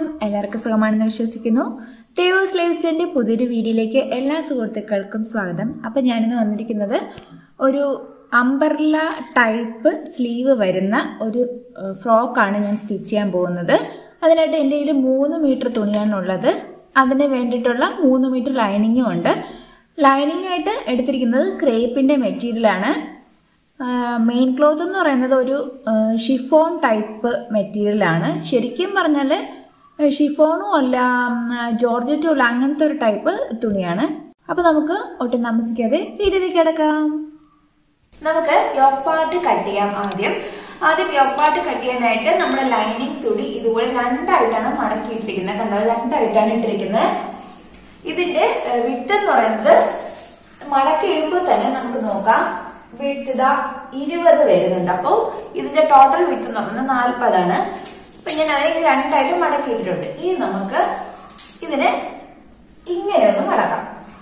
എല്ലാവർക്കും സുഖമാണെന്ന് വിശ്വസിക്കുന്നു തേവോസ് ലൈഫ് സ്റ്റൈലിന്റെ പുതിയൊരു വീഡിയോയിലേക്ക് എല്ലാ സുഹൃത്തുക്കൾക്കും സ്വാഗതം അപ്പം ഞാനിന്ന് വന്നിരിക്കുന്നത് ഒരു അംബർല ടൈപ്പ് സ്ലീവ് വരുന്ന ഒരു ഏഹ്, ഫ്രോക്കാണ് ഞാൻ സ്റ്റിച്ച് ചെയ്യാൻ പോകുന്നത് അതിനായിട്ട് എൻ്റെ കയ്യിൽ മൂന്ന് മീറ്റർ തുണിയാണുള്ളത് അതിന് വേണ്ടിയിട്ടുള്ള മൂന്ന് മീറ്റർ ലൈനിങ്ങും ഉണ്ട് ലൈനിങ് ആയിട്ട് എടുത്തിരിക്കുന്നത് ക്രേപ്പിൻ്റെ മെറ്റീരിയലാണ് മെയിൻ ക്ലോത്ത് എന്ന് പറയുന്നത് ഒരു ഷിഫോൺ ടൈപ്പ് മെറ്റീരിയലാണ് ശരിക്കും പറഞ്ഞാൽ ഷിഫോണും അല്ല ഉം, ജോർജറ്റും അല്ല അങ്ങനത്തെ ഒരു ടൈപ്പ് തുണിയാണ് അപ്പൊ നമുക്ക് ഒട്ടും താമസിക്കാതെ വീഡിയോയിലേക്ക് കിടക്കാം നമുക്ക് യോക്ക് പാർട്ട് കട്ട് ചെയ്യാം ആദ്യം ആദ്യം യോക്ക് പാർട്ട് കട്ട് ചെയ്യാനായിട്ട് നമ്മുടെ ലൈനിങ് തുണി ഇതുപോലെ രണ്ടായിട്ടാണ് മടക്കിയിട്ടിരിക്കുന്നത് കണ്ടോ രണ്ടായിട്ടാണ് ഇട്ടിരിക്കുന്നത് ഇതിന്റെ വിട്ട് എന്ന് പറയുന്നത് മടക്കി ഇടുമ്പോൾ തന്നെ നമുക്ക് നോക്കാം വിട്ട് ഇതാ ഇരുപത് വരുന്നുണ്ട് അപ്പോൾ ഇതിന്റെ ടോട്ടൽ വിട്ട് എന്ന് പറയുന്നത് നാൽപ്പതാണ് അപ്പൊ ഞാൻ അതിന് രണ്ടായിട്ട് മടക്കിയിട്ടിട്ടുണ്ട് ഇനി നമുക്ക് ഇതിനെ ഇങ്ങനെ ഒന്ന് മടക്കാം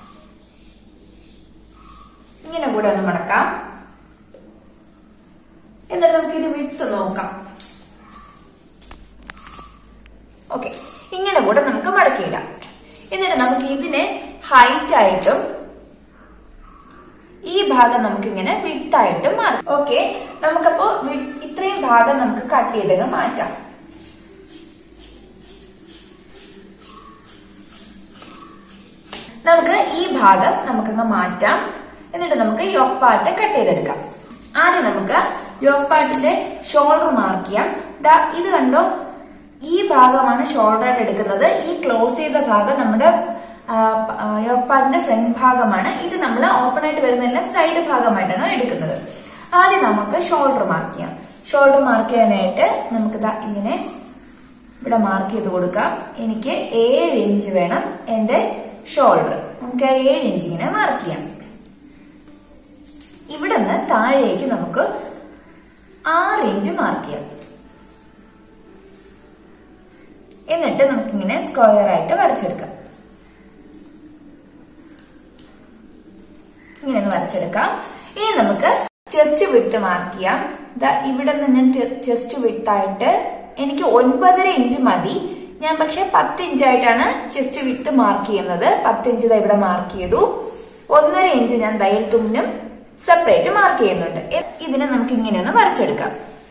ഇങ്ങനെ കൂടെ ഒന്ന് മടക്കാം എന്നിട്ട് നമുക്ക് ഇത് വിട്ട് നോക്കാം ഓക്കെ ഇങ്ങനെ കൂടെ നമുക്ക് മടക്കിയിടാം എന്നിട്ട് നമുക്ക് ഇതിനെ ഹൈറ്റ് ആയിട്ടും ഈ ഭാഗം നമുക്ക് ഇങ്ങനെ വിട്ടായിട്ടും മാറ്റാം ഓക്കെ നമുക്കപ്പോ വി- ഇത്രയും ഭാഗം നമുക്ക് കട്ട് ചെയ്തങ്ങ് മാറ്റാം നമുക്ക് ഈ ഭാഗം നമുക്കങ്ങ് മാറ്റാം എന്നിട്ട് നമുക്ക് യോക്ക് പാർട്ട് കട്ട് ചെയ്തെടുക്കാം ആദ്യം നമുക്ക് യോക്ക് പാർട്ടിന്റെ ഷോൾഡർ മാർക്ക് ചെയ്യാം ദാ ഇത് കണ്ടോ ഈ ഭാഗമാണ് ഷോൾഡർ ആയിട്ട് എടുക്കുന്നത് ഈ ക്ലോസ് ചെയ്ത ഭാഗം നമ്മുടെ യോക്ക് പാർട്ടിന്റെ ഫ്രണ്ട് ഭാഗമാണ് ഇത് നമ്മൾ ഓപ്പൺ ആയിട്ട് വരുന്നതെല്ലാം സൈഡ് ഭാഗമായിട്ടാണ് എടുക്കുന്നത് ആദ്യം നമുക്ക് ഷോൾഡർ മാർക്ക് ചെയ്യാം ഷോൾഡർ മാർക്ക് ചെയ്യാനായിട്ട് നമുക്ക് ദാ ഇങ്ങനെ ഇവിടെ മാർക്ക് ചെയ്ത് കൊടുക്കാം എനിക്ക് ഏഴ് ഇഞ്ച് വേണം എന്റെ ഷോൾഡർ നമുക്ക് ആ ഏഴ് ഇഞ്ച് ഇങ്ങനെ മാർക്ക് ചെയ്യാം ഇവിടെ നിന്ന് താഴേക്ക് നമുക്ക് ആറ് ഇഞ്ച് മാർക്ക് ചെയ്യാം എന്നിട്ട് നമുക്കിങ്ങനെ സ്ക്വയർ ആയിട്ട് വരച്ചെടുക്കാം ഇങ്ങനെ ഒന്ന് വരച്ചെടുക്കാം ഇനി നമുക്ക് ചെസ്റ്റ് വിട്ട് മാർക്ക് ചെയ്യാം ദാ ഇവിടെ നിന്ന് ഞാൻ ചെസ്റ്റ് വിട്ടായിട്ട് എനിക്ക് ഒൻപതര ഇഞ്ച് മതി ഞാൻ പക്ഷെ പത്ത് ഇഞ്ചായിട്ടാണ് ചെസ്റ്റ് വിട്ട് മാർക്ക് ചെയ്യുന്നത് പത്ത് ഇഞ്ച് ദാ ഇവിടെ മാർക്ക് ചെയ്തു ഒന്നര ഇഞ്ച് ഞാൻ തയ്യൽ തുമ്പിനും സെപ്പറേറ്റ് മാർക്ക് ചെയ്യുന്നുണ്ട് എ- ഇതിനെ നമുക്ക് ഇങ്ങനെ ഒന്ന് വരച്ചെടുക്കാം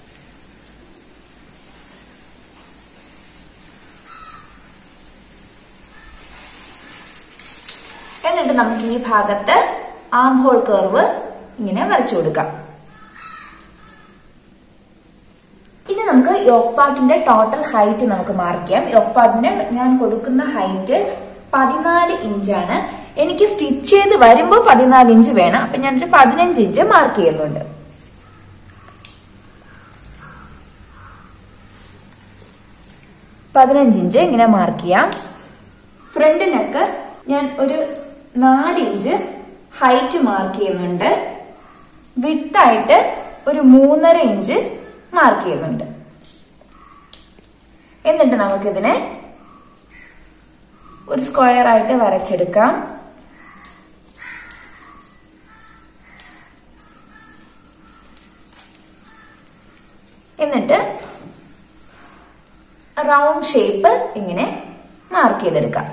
എന്നിട്ട് നമുക്ക് ഈ ഭാഗത്ത് ആം ഹോൾ കർവ് ഇങ്ങനെ വരച്ചു കൊടുക്കാം ഇനി നമുക്ക് യോക്ക് പാർട്ടിന്റെ ടോട്ടൽ ഹൈറ്റ് നമുക്ക് മാർക്ക് ചെയ്യാം യോക്ക് പാർട്ടിന് ഞാൻ കൊടുക്കുന്ന ഹൈറ്റ് പതിനാല് ഇഞ്ചാണ് എനിക്ക് സ്റ്റിച്ച് ചെയ്ത് വരുമ്പോൾ പതിനാല് ഇഞ്ച് വേണം അപ്പൊ ഞാനൊരു പതിനഞ്ച് ഇഞ്ച് മാർക്ക് ചെയ്യുന്നുണ്ട് പതിനഞ്ച് ഇഞ്ച് ഇങ്ങനെ മാർക്ക് ചെയ്യാം ഫ്രണ്ട് നെക്ക് ഞാൻ ഒരു നാല് ഇഞ്ച് ഹൈറ്റ് മാർക്ക് ചെയ്യുന്നുണ്ട് വിട്ടായിട്ട് ഒരു മൂന്നര ഇഞ്ച് മാർക്ക് ചെയ്യുന്നുണ്ട് എന്നിട്ട് നമുക്കിതിനെ ഒരു സ്ക്വയർ ആയിട്ട് വരച്ചെടുക്കാം എന്നിട്ട് റൗണ്ട് ഷേപ്പ് ഇങ്ങനെ മാർക്ക് ചെയ്തെടുക്കാം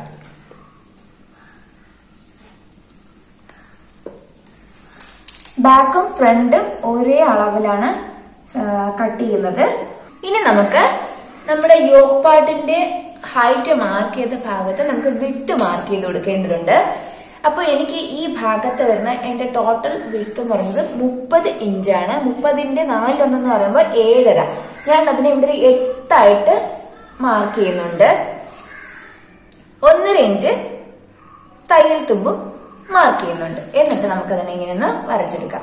ബാക്കും ഫ്രണ്ടും ഒരേ അളവിലാണ് കട്ട് ചെയ്യുന്നത് ഇനി നമുക്ക് നമ്മുടെ യോഗ് പാർട്ടിന്റെ ഹൈറ്റ് മാർക്ക് ചെയ്ത ഭാഗത്ത് നമുക്ക് വിട്ട് മാർക്ക് ചെയ്ത് കൊടുക്കേണ്ടതുണ്ട് അപ്പോൾ എനിക്ക് ഈ ഭാഗത്ത് വരുന്ന എന്റെ ടോട്ടൽ വിട്ട് എന്ന് പറയുന്നത് മുപ്പത് ഇഞ്ചാണ് മുപ്പതിന്റെ നാലിലൊന്നെന്ന് പറയുമ്പോൾ ഏഴര ഞാൻ അതിനെ ഇവിടെ ഒരു എട്ടായിട്ട് മാർക്ക് ചെയ്യുന്നുണ്ട് ഒന്നര ഇഞ്ച് തയ്യൽ തുമ്പും മാർക്ക് ചെയ്യുന്നുണ്ട് എന്നിട്ട് നമുക്ക് അതിനെ ഇങ്ങനെ ഒന്ന് വരച്ചെടുക്കാം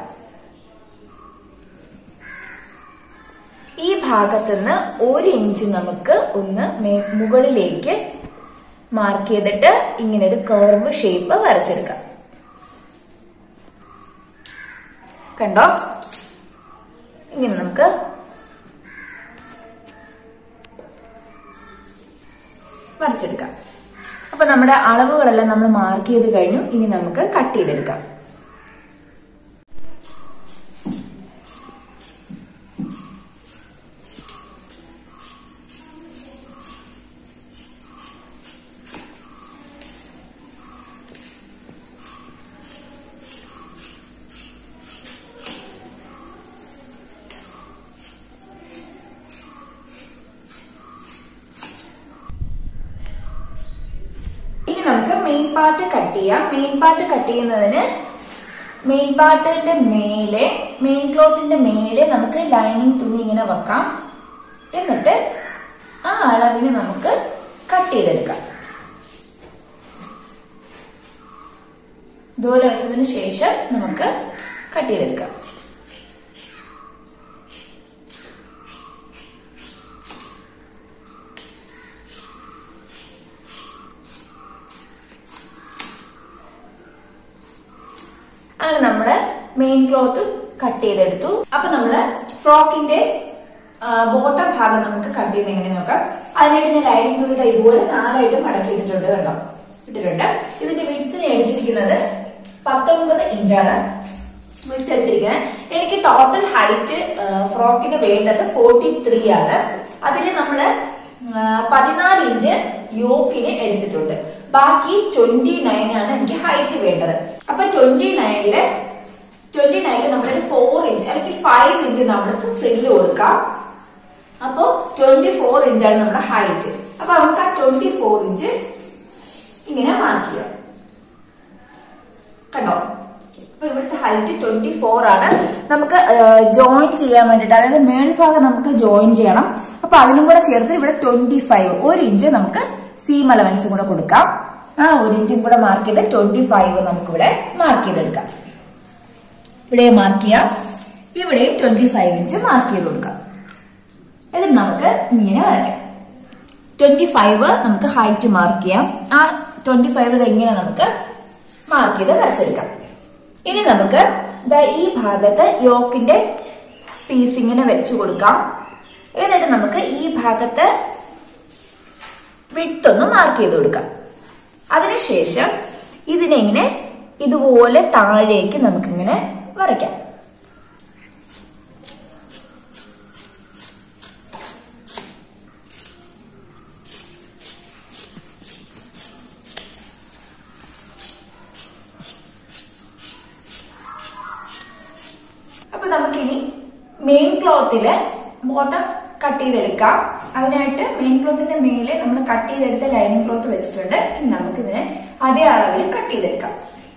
ഈ ഭാഗത്ത് നിന്ന് ഒരു ഇഞ്ച് നമുക്ക് ഒന്ന് മേ- മുകളിലേക്ക് മാർക്ക് ചെയ്തിട്ട് ഇങ്ങനെ ഒരു കർവ് ഷേപ്പ് വരച്ചെടുക്കാം കണ്ടോ ഇങ്ങനെ നമുക്ക് വരച്ചെടുക്കാം അപ്പൊ നമ്മുടെ അളവുകളെല്ലാം നമ്മൾ മാർക്ക് ചെയ്ത് കഴിഞ്ഞു ഇനി നമുക്ക് കട്ട് ചെയ്തെടുക്കാം പാർട്ട് കട്ട് ചെയ്യാം മെയിൻ പാർട്ട് കട്ട് ചെയ്യുന്നതിന് മെയിൻ പാർട്ടിന്റെ മേലെ മെയിൻ ക്ലോത്തിന്റെ മേലെ നമുക്ക് ലൈനിങ് തുണി ഇങ്ങനെ വെക്കാം എന്നിട്ട് ആ അളവിന് നമുക്ക് കട്ട് ചെയ്തെടുക്കാം ഇതുപോലെ വെച്ചതിന് ശേഷം നമുക്ക് കട്ട് ചെയ്തെടുക്കാം അങ്ങനെ നമ്മള് മെയിൻ ക്ലോത്ത് കട്ട് ചെയ്തെടുത്തു അപ്പൊ നമ്മള് ഫ്രോക്കിന്റെ ബോട്ടം ഭാഗം നമുക്ക് കട്ട് ചെയ്യുന്നത് എങ്ങനെ നോക്കാം അതിനായിട്ട് ഞാൻ ലൈനിങ് തുണി ദാ ഇതുപോലെ നാലായിട്ട് മടക്കി ഇട്ടിട്ടുണ്ട് കണ്ടോ ഇട്ടിട്ടുണ്ട് ഇതിന്റെ വിടുത്തിന് എടുത്തിരിക്കുന്നത് പത്തൊമ്പത് ഇഞ്ചാണ് വിട്ട് എടുത്തിരിക്കുന്നത് എനിക്ക് ടോട്ടൽ ഹൈറ്റ് ഫ്രോക്കിന് വേണ്ടത് ഫോർട്ടി ത്രീ ആണ് അതിൽ നമ്മള് ആ, പതിനാല് ഇഞ്ച് യോക്കിന് എടുത്തിട്ടുണ്ട് ബാക്കി ട്വന്റി നയൻ ആണ് എനിക്ക് ഹൈറ്റ് വേണ്ടത് അപ്പൊ ട്വന്റി നയനില് ട്വന്റി നയനില് നമ്മളൊരു ഫോർ ഇഞ്ച് അല്ലെങ്കിൽ ഫൈവ് ഇഞ്ച് നമ്മൾക്ക് ഫ്രില്ല് കൊടുക്കാം അപ്പോ ട്വന്റി ഫോർ ഇഞ്ചാണ് നമ്മുടെ ഹൈറ്റ് അപ്പൊ നമുക്ക് ആ ട്വന്റി ഫോർ ഇഞ്ച് ഇങ്ങനെ മാർക്ക് ചെയ്യാം കണ്ടോ അപ്പൊ ഇവിടുത്തെ ഹൈറ്റ് ട്വന്റി ഫോർ ആണ് നമുക്ക് ജോയിൻ ചെയ്യാൻ വേണ്ടിട്ട് അതായത് മേൽഭാഗം നമുക്ക് ജോയിൻ ചെയ്യണം അപ്പൊ അതിനും കൂടെ ചേർത്ത് ഇവിടെ ട്വന്റി ഫൈവ് ഒരു ഇഞ്ച് നമുക്ക് സീം അലവൻസും കൂടെ കൊടുക്കാം ആ ഒരു ഇഞ്ചും കൂടെ മാർക്ക് ചെയ്ത് ട്വന്റി ഫൈവ് നമുക്ക് ഇവിടെ മാർക്ക് ചെയ്തെടുക്കാം ഇവിടെ മാർക്ക് ചെയ്യാം ഇവിടെ ട്വന്റി ഫൈവ് ഇഞ്ച് മാർക്ക് ചെയ്ത് കൊടുക്കാം എന്നിട്ട് നമുക്ക് ഇങ്ങനെ വരയ്ക്കാം ട്വന്റി ഫൈവ് നമുക്ക് ഹൈറ്റ് മാർക്ക് ചെയ്യാം ആ ട്വന്റി ഫൈവ് എങ്ങനെ നമുക്ക് മാർക്ക് ചെയ്ത് വരച്ചെടുക്കാം ഇനി നമുക്ക് ദാ ഈ ഭാഗത്ത് യോക്കിന്റെ പീസ് ഇങ്ങനെ വെച്ചു കൊടുക്കാം എന്നിട്ട് നമുക്ക് ഈ ഭാഗത്ത് വിട്ടൊന്ന് മാർക്ക് ചെയ്ത് കൊടുക്കാം അതിനുശേഷം ഇതിനെ ഇങ്ങനെ ഇതുപോലെ താഴേക്ക് നമുക്കിങ്ങനെ വരയ്ക്കാം അപ്പൊ നമുക്കിനി മെയിൻ ക്ലോത്തില് ബോട്ടം കട്ട് ചെയ്തെടുക്കാം അതിനായിട്ട് മെയിൻ ക്ലോത്തിന്റെ മേലെ നമ്മൾ കട്ട് ചെയ്തെടുത്ത ലൈനിങ് ക്ലോത്ത് വെച്ചിട്ടുണ്ട് ഇനി നമുക്ക് ഇതിനെ അതേ അളവിൽ കട്ട് ചെയ്തെടുക്കാം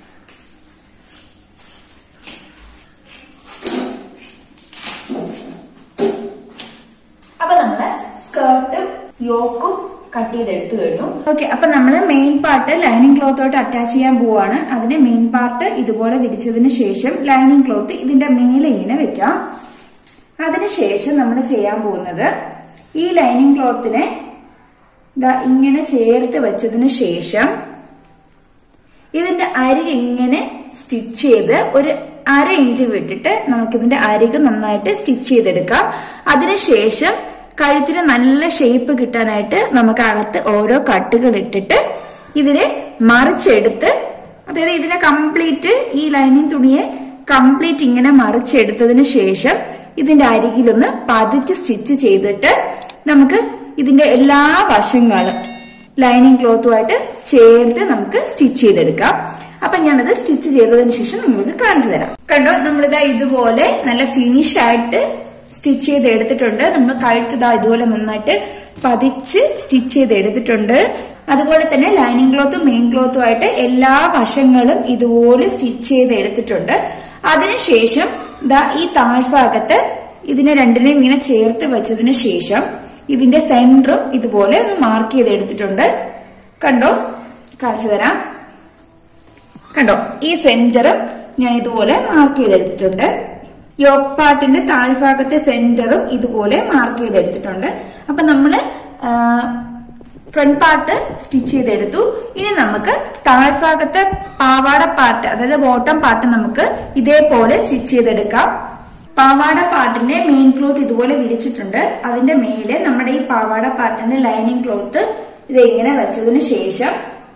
അപ്പൊ നമ്മള് സ്കേർട്ടും യോക്കും കട്ട് ചെയ്തെടുത്തു കഴിഞ്ഞു ഓക്കെ അപ്പൊ നമ്മൾ മെയിൻ പാർട്ട് ലൈനിങ് ക്ലോത്തോട്ട് അറ്റാച്ച് ചെയ്യാൻ പോവാണ് അതിന് മെയിൻ പാർട്ട് ഇതുപോലെ വിരിച്ചതിന് ശേഷം ലൈനിങ് ക്ലോത്ത് ഇതിന്റെ മേലെ ഇങ്ങനെ വെക്കാം അതിനുശേഷം നമ്മൾ ചെയ്യാൻ പോകുന്നത് ഈ ലൈനിങ് ക്ലോത്തിനെ ദാ ഇങ്ങനെ ചേർത്ത് വെച്ചതിന് ശേഷം ഇതിന്റെ അരിക് ഇങ്ങനെ സ്റ്റിച്ച് ചെയ്ത് ഒരു അര ഇഞ്ച് വിട്ടിട്ട് നമുക്കിതിന്റെ അരിക് നന്നായിട്ട് സ്റ്റിച്ച് ചെയ്തെടുക്കാം അതിനുശേഷം കഴുത്തിന് നല്ല ഷേപ്പ് കിട്ടാനായിട്ട് നമുക്ക് അകത്ത് ഓരോ കട്ടുകൾ ഇട്ടിട്ട് ഇതിനെ മറിച്ചെടുത്ത് അതായത് ഇതിനെ കംപ്ലീറ്റ് ഈ ലൈനിങ് തുണിയെ കംപ്ലീറ്റ് ഇങ്ങനെ മറിച്ചെടുത്തതിന് ശേഷം ഇതിന്റെ അരികിലൊന്ന് പതിച്ച് സ്റ്റിച്ച് ചെയ്തിട്ട് നമുക്ക് ഇതിന്റെ എല്ലാ വശങ്ങളും ലൈനിങ് ക്ലോത്തുമായിട്ട് ചേർത്ത് നമുക്ക് സ്റ്റിച്ച് ചെയ്തെടുക്കാം അപ്പൊ ഞാനത് സ്റ്റിച്ച് ചെയ്തതിന് ശേഷം നിങ്ങൾക്ക് കാണിച്ചു തരാം കണ്ടോ നമ്മളിതാ ഇതുപോലെ നല്ല ഫിനിഷ് ആയിട്ട് സ്റ്റിച്ച് ചെയ്ത് എടുത്തിട്ടുണ്ട് നമ്മൾ കഴുത്തതാ ഇതുപോലെ നന്നായിട്ട് പതിച്ച് സ്റ്റിച്ച് ചെയ്ത് എടുത്തിട്ടുണ്ട് അതുപോലെ തന്നെ ലൈനിങ് ക്ലോത്തും മെയിൻ ക്ലോത്തും ആയിട്ട് എല്ലാ വശങ്ങളും ഇതുപോലെ സ്റ്റിച്ച് ചെയ്ത് എടുത്തിട്ടുണ്ട് അതിനുശേഷം ദാ ഈ താഴ്ഭാഗത്ത് ഇതിനെ രണ്ടിനെയും ഇങ്ങനെ ചേർത്ത് വെച്ചതിന് ശേഷം ഇതിന്റെ സെന്ററും ഇതുപോലെ ഒന്ന് മാർക്ക് ചെയ്ത് എടുത്തിട്ടുണ്ട് കണ്ടോ കാണിച്ചു തരാം കണ്ടോ ഈ സെന്ററും ഞാൻ ഇതുപോലെ മാർക്ക് ചെയ്തെടുത്തിട്ടുണ്ട് യോക്ക് പാർട്ടിന്റെ താഴ്ഭാഗത്തെ സെന്ററും ഇതുപോലെ മാർക്ക് ചെയ്തെടുത്തിട്ടുണ്ട് അപ്പൊ നമ്മള് ഫ്രണ്ട് പാർട്ട് സ്റ്റിച്ച് ചെയ്തെടുത്തു ഇനി നമുക്ക് താഴ്ഭാഗത്തെ പാവാട പാർട്ട് അതായത് ബോട്ടം പാർട്ട് നമുക്ക് ഇതേപോലെ സ്റ്റിച്ച് ചെയ്തെടുക്കാം പാവാട പാർട്ടിന്റെ മെയിൻ ക്ലോത്ത് ഇതുപോലെ വിരിച്ചിട്ടുണ്ട് അതിന്റെ മേലെ നമ്മുടെ ഈ പാവാട പാർട്ടിന്റെ ലൈനിങ് ക്ലോത്ത് ഇത് ഇങ്ങനെ വെച്ചതിന് ശേഷം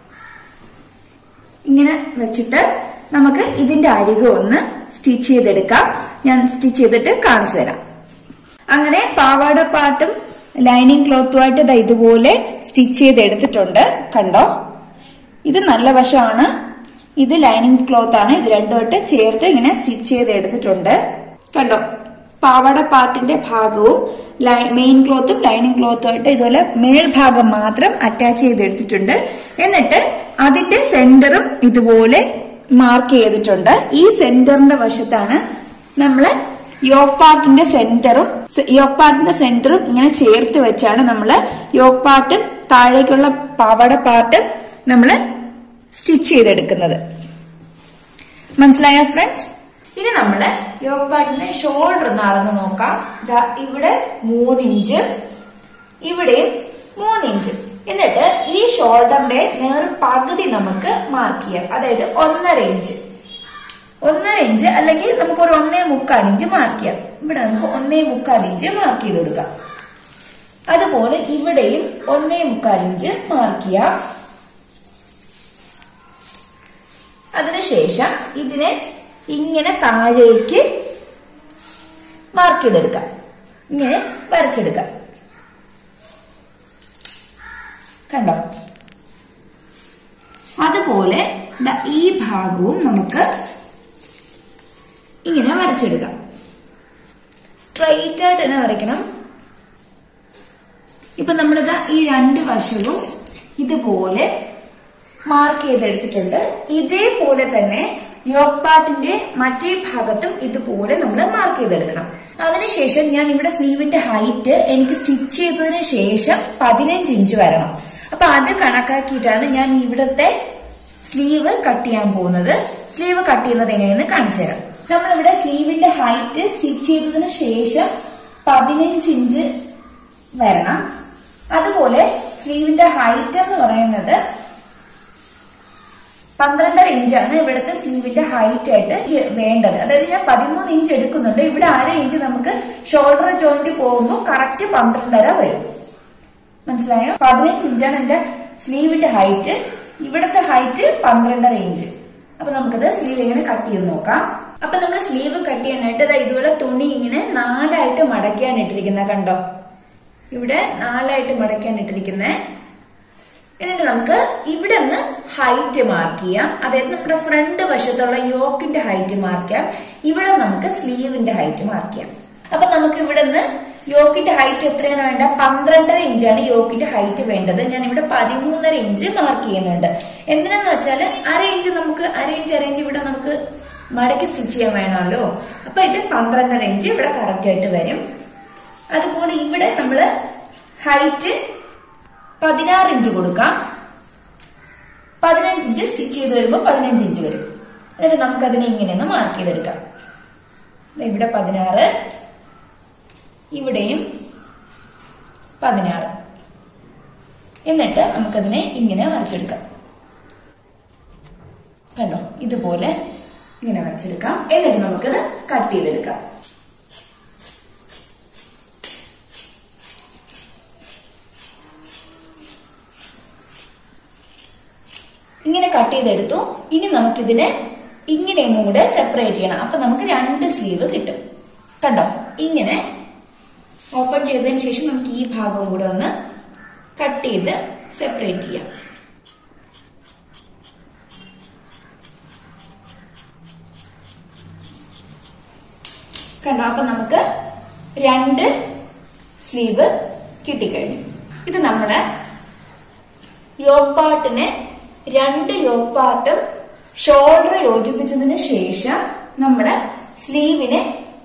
ഇങ്ങനെ വെച്ചിട്ട് നമുക്ക് ഇതിന്റെ അരികെ ഒന്ന് സ്റ്റിച്ച് ചെയ്തെടുക്കാം ഞാൻ സ്റ്റിച്ച് ചെയ്തിട്ട് കാണിച്ചു തരാം അങ്ങനെ പാവാട പാട്ടും ലൈനിങ് ക്ലോത്തുമായിട്ട് ദാ ഇതുപോലെ സ്റ്റിച്ച് ചെയ്ത് എടുത്തിട്ടുണ്ട് കണ്ടോ ഇത് നല്ല വശമാണ് ഇത് ലൈനിങ് ക്ലോത്ത് ആണ് ഇത് രണ്ടുമായിട്ട് ചേർത്ത് ഇങ്ങനെ സ്റ്റിച്ച് ചെയ്ത് എടുത്തിട്ടുണ്ട് കണ്ടോ പാവാട പാർട്ടിന്റെ ഭാഗവും മെയിൻ ക്ലോത്തും ലൈനിങ് ക്ലോത്തും ആയിട്ട് ഇതുപോലെ മേൽഭാഗം മാത്രം അറ്റാച്ച് ചെയ്തെടുത്തിട്ടുണ്ട് എന്നിട്ട് അതിന്റെ സെന്ററും ഇതുപോലെ മാർക്ക് ചെയ്തിട്ടുണ്ട് ഈ സെന്ററിന്റെ വശത്താണ് നമ്മള് യോഗ് പാർട്ടിന്റെ സെന്ററും യോഗ് പാർട്ടിന്റെ സെന്ററും ഇങ്ങനെ ചേർത്ത് വെച്ചാണ് നമ്മള് യോഗ് പാർട്ടും താഴേക്കുള്ള പാവാട പാർട്ടും നമ്മള് സ്റ്റിച്ച് ചെയ്തെടുക്കുന്നത് മനസ്സിലായ ഫ്രണ്ട്സ് ഇനി നമ്മള് യോഗ് പാർട്ടിന്റെ ഷോൾഡർ ഒന്ന് അളന്ന് നോക്കാം ദാ ഇവിടെ മൂന്നിഞ്ച് ഇവിടെയും മൂന്നിഞ്ച് എന്നിട്ട് ഈ ഷോൾഡറിന്റെ നേർ പകുതി നമുക്ക് മാർക്ക് ചെയ്യാം അതായത് ഒന്നര ഇഞ്ച് ഒന്നര ഇഞ്ച് അല്ലെങ്കിൽ നമുക്ക് ഒരു ഒന്നേ മുക്കാൽ ഇഞ്ച് മാർക്ക് ചെയ്യാം ഇവിടെ നമുക്ക് ഒന്നേ മുക്കാൽ ഇഞ്ച് മാർക്ക് ചെയ്ത് കൊടുക്കാം അതുപോലെ ഇവിടെയും ഒന്നേ മുക്കാൽ ഇഞ്ച് മാർക്ക് ചെയ്യാം അതിനുശേഷം ഇതിനെ ഇങ്ങനെ താഴേക്ക് മാർക്ക് ചെയ്തെടുക്കാം ഇങ്ങനെ വരച്ചെടുക്കാം കണ്ടോ അതുപോലെ ദാ ഈ ഭാഗവും നമുക്ക് ഇങ്ങനെ വരച്ചെടുക്കാം സ്ട്രെയിറ്റ് ആയിട്ട് തന്നെ വരയ്ക്കണം ഇപ്പൊ നമ്മളിതാ ഈ രണ്ട് വശവും ഇതുപോലെ മാർക്ക് ചെയ്തെടുത്തിട്ടുണ്ട് ഇതേപോലെ തന്നെ യോഗ് പാർട്ടിന്റെ മറ്റേ ഭാഗത്തും ഇതുപോലെ നമ്മൾ മാർക്ക് ചെയ്തെടുക്കണം അതിനുശേഷം ഞാൻ ഇവിടെ സ്ലീവിന്റെ ഹൈറ്റ് എനിക്ക് സ്റ്റിച്ച് ചെയ്തതിന് ശേഷം പതിനഞ്ച് ഇഞ്ച് വരണം അപ്പൊ അത് കണക്കാക്കിയിട്ടാണ് ഞാൻ ഇവിടുത്തെ സ്ലീവ് കട്ട് ചെയ്യാൻ പോകുന്നത് സ്ലീവ് കട്ട് ചെയ്യുന്നത് എങ്ങനെയെന്ന് കാണിച്ചു തരാം നമ്മളിവിടെ സ്ലീവിന്റെ ഹൈറ്റ് സ്റ്റിച്ച് ചെയ്തതിന് ശേഷം പതിനഞ്ച് ഇഞ്ച് വരണം അതുപോലെ സ്ലീവിന്റെ ഹൈറ്റ് എന്ന് പറയുന്നത് പന്ത്രണ്ടര ഇഞ്ചാണ് ഇവിടുത്തെ സ്ലീവിന്റെ ഹൈറ്റ് ആയിട്ട് വേണ്ടത് അതായത് ഞാൻ പതിമൂന്ന് ഇഞ്ച് എടുക്കുന്നുണ്ട് ഇവിടെ അര ഇഞ്ച് നമുക്ക് ഷോൾഡർ ജോയിന്റ് പോകുമ്പോൾ കറക്റ്റ് പന്ത്രണ്ടര വരും മനസ്സിലായോ പതിനഞ്ച് ഇഞ്ചാണ് എന്റെ സ്ലീവിന്റെ ഹൈറ്റ് ഇവിടുത്തെ ഹൈറ്റ് പന്ത്രണ്ടര ഇഞ്ച് അപ്പൊ നമുക്കത് സ്ലീവ് ഇങ്ങനെ കട്ട് ചെയ്ത് നോക്കാം അപ്പൊ നമ്മൾ സ്ലീവ് കട്ട് ചെയ്യാനായിട്ട് ദാ ഇതുപോലെ തുണി ഇങ്ങനെ നാലായിട്ട് മടക്കിയാണ് ഇട്ടിരിക്കുന്നത് കണ്ടോ ഇവിടെ നാലായിട്ട് മടക്കിയാണ് ഇട്ടിരിക്കുന്നത് എന്നിട്ട് നമുക്ക് ഇവിടെ നിന്ന് ഹൈറ്റ് മാർക്ക് ചെയ്യാം അതായത് നമ്മുടെ ഫ്രണ്ട് വശത്തുള്ള യോക്കിന്റെ ഹൈറ്റ് മാർക്ക് ചെയ്യാം ഇവിടെ നമുക്ക് സ്ലീവിന്റെ ഹൈറ്റ് മാർക്ക് ചെയ്യാം അപ്പൊ നമുക്ക് ഇവിടെ നിന്ന് യോക്കിന്റെ ഹൈറ്റ് എത്രയാണ് വേണ്ട പന്ത്രണ്ടര ഇഞ്ചാണ് യോക്കിന്റെ ഹൈറ്റ് വേണ്ടത് ഞാൻ ഇവിടെ പതിമൂന്നര ഇഞ്ച് മാർക്ക് ചെയ്യുന്നുണ്ട് എന്തിനാന്ന് വെച്ചാൽ അര ഇഞ്ച് നമുക്ക് അര ഇഞ്ച് അര ഇഞ്ച് ഇവിടെ നമുക്ക് മടക്കി സ്റ്റിച്ച് ചെയ്യാൻ വേണമല്ലോ അപ്പൊ ഇത് പന്ത്രണ്ടര ഇഞ്ച് ഇവിടെ കറക്റ്റ് ആയിട്ട് വരും അതുപോലെ ഇവിടെ നമ്മള് ഹൈറ്റ് പതിനാറ് ഇഞ്ച് കൊടുക്കാം പതിനഞ്ച് ഇഞ്ച് സ്റ്റിച്ച് ചെയ്ത് വരുമ്പോൾ പതിനഞ്ച് ഇഞ്ച് വരും എന്നിട്ട് നമുക്കതിനെ ഇങ്ങനെ ഒന്ന് മാർക്ക് ചെയ്തെടുക്കാം ദേ ഇവിടെ പതിനാറ് ഇവിടെയും പതിനാറ് എന്നിട്ട് നമുക്കതിനെ ഇങ്ങനെ വരച്ചെടുക്കാം കണ്ടോ ഇതുപോലെ ഇങ്ങനെ വരച്ചെടുക്കാം എന്നിട്ട് നമുക്കത് കട്ട് ചെയ്തെടുക്കാം ഇങ്ങനെ കട്ട് ചെയ്തെടുത്തു ഇനി നമുക്കിതിനെ ഇങ്ങനെ ഒന്നും കൂടെ സെപ്പറേറ്റ് ചെയ്യണം അപ്പൊ നമുക്ക് രണ്ട് സ്ലീവ് കിട്ടും കണ്ടോ ഇങ്ങനെ ഓപ്പൺ ചെയ്തതിന് ശേഷം നമുക്ക് ഈ ഭാഗവും കൂടെ ഒന്ന് കട്ട് ചെയ്ത് സെപ്പറേറ്റ് ചെയ്യാം കണ്ടോ അപ്പൊ നമുക്ക് രണ്ട് സ്ലീവ് കിട്ടിക്കഴിഞ്ഞു ഇത് നമ്മുടെ യോപ്പാട്ടിനെ രണ്ട് യോപ്പാട്ടും ഷോൾഡർ യോജിപ്പിച്ചതിന് ശേഷം നമ്മുടെ സ്ലീവിനെ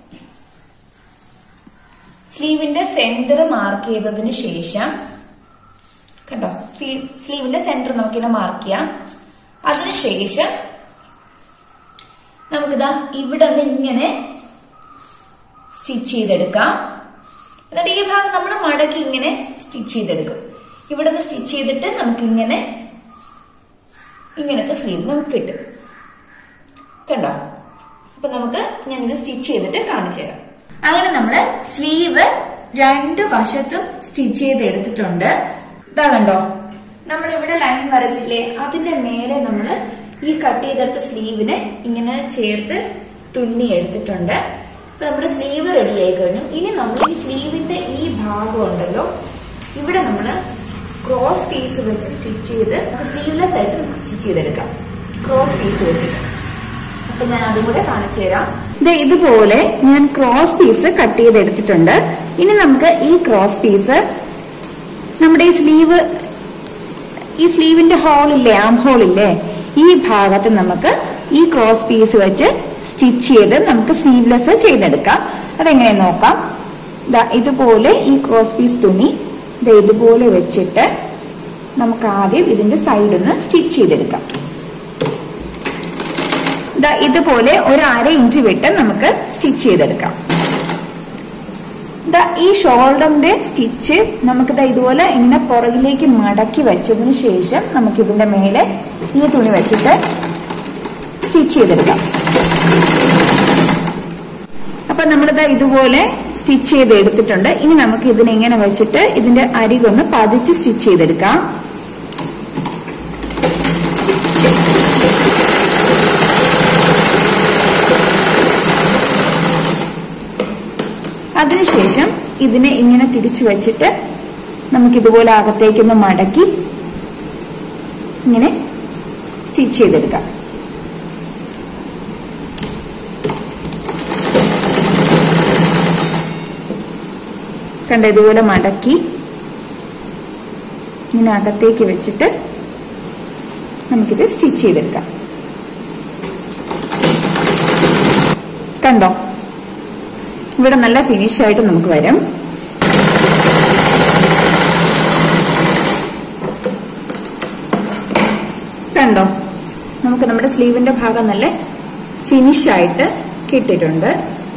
സ്ലീവിന്റെ സെന്റർ മാർക്ക് ചെയ്തതിന് ശേഷം കണ്ടോ സ്ലീവിന്റെ സെന്റർ നമുക്കിങ്ങനെ മാർക്ക് ചെയ്യാം അതിനുശേഷം നമുക്കിതാ ഇവിടെ നിന്ന് ഇങ്ങനെ സ്റ്റിച്ച് ചെയ്തെടുക്കാം എന്നിട്ട് ഈ ഭാഗം നമ്മൾ മടക്കി ഇങ്ങനെ സ്റ്റിച്ച് ചെയ്തെടുക്കും ഇവിടെ നിന്ന് സ്റ്റിച്ച് ചെയ്തിട്ട് നമുക്ക് ഇങ്ങനെ ഇങ്ങനത്തെ സ്ലീവ് നമുക്ക് കിട്ടും കണ്ടോ അപ്പൊ നമുക്ക് ഞാൻ ഇത് സ്റ്റിച്ച് ചെയ്തിട്ട് കാണിച്ചു തരാം അങ്ങനെ നമ്മള് സ്ലീവ് രണ്ട് വശത്തും സ്റ്റിച്ച് ചെയ്ത് എടുത്തിട്ടുണ്ട് ഇതാ കണ്ടോ നമ്മൾ ഇവിടെ ലൈൻ വരച്ചില്ലേ അതിന്റെ മേലെ നമ്മൾ ഈ കട്ട് ചെയ്തെടുത്ത സ്ലീവിനെ ഇങ്ങനെ ചേർത്ത് തുന്നി എടുത്തിട്ടുണ്ട് അപ്പൊ നമ്മുടെ സ്ലീവ് റെഡി ആയി കഴിഞ്ഞു ഇനി നമ്മൾ ഈ സ്ലീവിന്റെ ഈ ഭാഗം ഉണ്ടല്ലോ ഇവിടെ നമ്മൾ ക്രോസ് പീസ് വെച്ച് സ്റ്റിച്ച് ചെയ്ത് സ്ലീവ്ലെസ് ആയിട്ട് നമുക്ക് സ്റ്റിച്ച് ചെയ്തെടുക്കാം ക്രോസ് പീസ് വെച്ചിട്ട് അപ്പൊ ഞാൻ അതും കൂടെ കാണിച്ചു തരാം ദേ ഇതുപോലെ ഞാൻ ക്രോസ് പീസ് കട്ട് ചെയ്തെടുത്തിട്ടുണ്ട് ഇനി നമുക്ക് ഈ ക്രോസ് പീസ് നമ്മുടെ ഈ സ്ലീവ് ഈ സ്ലീവിന്റെ ഹോളില്ലേ ആം ഹോളില്ലേ ഈ ഭാഗത്ത് നമുക്ക് ഈ ക്രോസ് പീസ് വെച്ച് സ്റ്റിച്ച് ചെയ്ത് നമുക്ക് സ്ലീവ്ലെസ് ചെയ്തെടുക്കാം അതെങ്ങനെ നോക്കാം ദാ ഇതുപോലെ ഈ ക്രോസ് പീസ് തുണി ദാ ഇതുപോലെ വെച്ചിട്ട് നമുക്ക് ആദ്യം ഇതിന്റെ സൈഡ് ഒന്ന് സ്റ്റിച്ച് ചെയ്തെടുക്കാം ദാ ഇതുപോലെ ഒരു അര ഇഞ്ച് വിട്ട് നമുക്ക് സ്റ്റിച്ച് ചെയ്തെടുക്കാം ദാ ഈ ഷോൾഡറിന്റെ സ്റ്റിച്ച് നമുക്ക് ദാ ഇതുപോലെ ഇങ്ങനെ പുറകിലേക്ക് മടക്കി വെച്ചതിന് ശേഷം നമുക്ക് ഇതിന്റെ മേലെ ഈ തുണി വെച്ചിട്ട് സ്റ്റിച്ച് ചെയ്തെടുക്കാം അപ്പൊ നമ്മളിതാ ഇതുപോലെ സ്റ്റിച്ച് ചെയ്ത് എടുത്തിട്ടുണ്ട് ഇനി നമുക്ക് ഇതിനെ ഇങ്ങനെ വെച്ചിട്ട് ഇതിന്റെ അരികൊന്ന് പതിച്ച് സ്റ്റിച്ച് ചെയ്തെടുക്കാം അതിനുശേഷം ഇതിനെ ഇങ്ങനെ തിരിച്ചു വെച്ചിട്ട് നമുക്കിതുപോലെ അകത്തേക്കൊന്ന് മടക്കി ഇങ്ങനെ സ്റ്റിച്ച് ചെയ്തെടുക്കാം കണ്ട ഇതുപോലെ മടക്കി ഇങ്ങനെ അകത്തേക്ക് വെച്ചിട്ട് നമുക്കിത് സ്റ്റിച്ച് ചെയ്തെടുക്കാം കണ്ടോ ഇവിടെ നല്ല ഫിനിഷ് ആയിട്ട് നമുക്ക് വരും കണ്ടോ നമുക്ക് നമ്മുടെ സ്ലീവിന്റെ ഭാഗം നല്ല ഫിനിഷ് ആയിട്ട് കിട്ടിയിട്ടുണ്ട്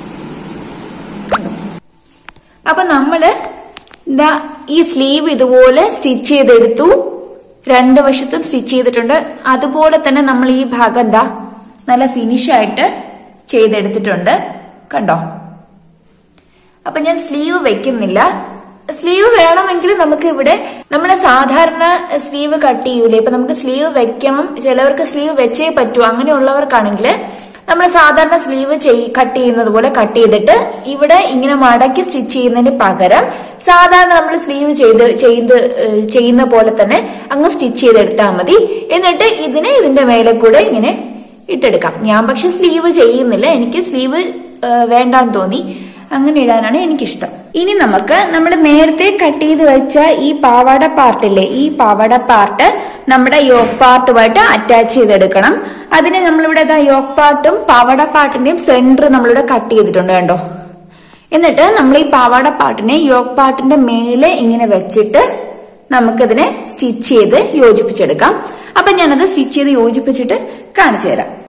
അപ്പൊ നമ്മള് ഇതാ ഈ സ്ലീവ് ഇതുപോലെ സ്റ്റിച്ച് ചെയ്തെടുത്തു രണ്ട് വശത്തും സ്റ്റിച്ച് ചെയ്തിട്ടുണ്ട് അതുപോലെ തന്നെ നമ്മൾ ഈ ഭാഗം എന്താ നല്ല ഫിനിഷ് ആയിട്ട് ചെയ്തെടുത്തിട്ടുണ്ട് കണ്ടോ അപ്പൊ ഞാൻ സ്ലീവ് വെക്കുന്നില്ല സ്ലീവ് വേണമെങ്കിൽ നമുക്ക് ഇവിടെ നമ്മുടെ സാധാരണ സ്ലീവ് കട്ട് ചെയ്യൂലേ ഇപ്പൊ നമുക്ക് സ്ലീവ് വെക്കണം ചിലവർക്ക് സ്ലീവ് വെച്ചേ പറ്റൂ അങ്ങനെയുള്ളവർക്കാണെങ്കിൽ നമ്മൾ സാധാരണ സ്ലീവ് കട്ട് ചെയ്യുന്നത് പോലെ കട്ട് ചെയ്തിട്ട് ഇവിടെ ഇങ്ങനെ മടക്കി സ്റ്റിച്ച് ചെയ്യുന്നതിന് പകരം സാധാരണ നമ്മൾ സ്ലീവ് ചെയ്ത് ചെയ്ത് ഏഹ് ചെയ്യുന്ന പോലെ തന്നെ അങ്ങ് സ്റ്റിച്ച് ചെയ്തെടുത്താൽ മതി എന്നിട്ട് ഇതിനെ ഇതിന്റെ മേലെ കൂടെ ഇങ്ങനെ ഇട്ടെടുക്കാം ഞാൻ പക്ഷെ സ്ലീവ് ചെയ്യുന്നില്ല എനിക്ക് സ്ലീവ് വേണ്ടാന്ന് തോന്നി അങ്ങനെ ഇടാനാണ് എനിക്കിഷ്ടം ഇനി നമുക്ക് നമ്മൾ നേരത്തെ കട്ട് ചെയ്ത് വെച്ച ഈ പാവാട പാർട്ടില്ലേ ഈ പാവാട പാർട്ട് നമ്മുടെ യോഗ് പാർട്ടുമായിട്ട് അറ്റാച്ച് ചെയ്തെടുക്കണം അതിന് നമ്മളിവിടെ ഇതാ യോഗ് പാർട്ടും പാവാട പാർട്ടിന്റെയും സെന്റർ നമ്മളിവിടെ കട്ട് ചെയ്തിട്ടുണ്ട് കണ്ടോ എന്നിട്ട് നമ്മൾ ഈ പാവാട പാട്ടിനെ യോഗ് പാട്ടിന്റെ മേലെ ഇങ്ങനെ വെച്ചിട്ട് നമുക്കിതിനെ സ്റ്റിച്ച് ചെയ്ത് യോജിപ്പിച്ചെടുക്കാം അപ്പൊ ഞാനത് സ്റ്റിച്ച് ചെയ്ത് യോജിപ്പിച്ചിട്ട് കാണിച്ചു തരാം